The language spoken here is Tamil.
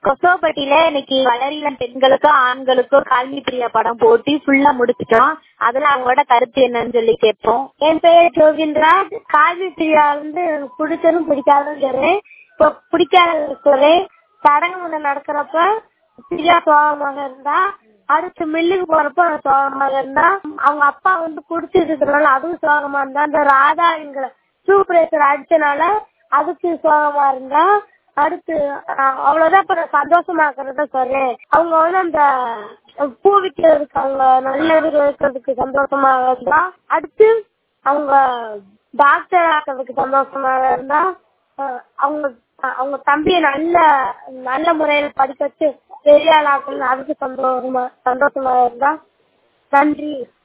கொசோப்பட்டியில இன்னைக்கு வளரிளம் பெண்களுக்கும் ஆண்களுக்கும் கால்மி பிரியா படம் போட்டி ஃபுல்லா முடிச்சிட்டோம் அதுல அவங்களோட கருத்து என்னன்னு சொல்லி கேட்போம் என் பெயர் ஜோகின்ராஜ் கால்வி பிரியா வந்து எனக்கு பிடிச்சதும் பிடிக்காதும் சொல்றேன் இப்போ பிடிக்காத சொல்றேன் சடங்கு முன்ன நடக்கிறப்ப பிரியா சோகமாக இருந்தா அடுத்து மில்லுக்கு போறப்ப நான் சோகமாக இருந்தா அவங்க அப்பா வந்து குடிச்சிட்டு இருக்கிறனால அதுவும் சோகமா இருந்தா அந்த ராதா என்கிற சூப்பரேசர் அடிச்சனால அதுக்கு சோகமா இருந்தா அடுத்து அஹ், அவ்வளவுதான் இப்ப நான் சந்தோஷமா இருக்கிறத சொல்றேன் அவங்க வந்து அந்த பூ விற்கிறதுக்கு அவங்க நல்லது இருக்கிறதுக்கு சந்தோஷமா இருந்தா அடுத்து அவங்க டாக்டர் ஆக்கிறதுக்கு சந்தோஷமா இருந்தா அஹ், அவங்க அவங்க தம்பியை நல்ல நல்ல முறையில படிக்க வச்சு பெரிய ஆளாக்கணும் அதுக்கு சந்தோஷமா சந்தோஷமா இருந்தா நன்றி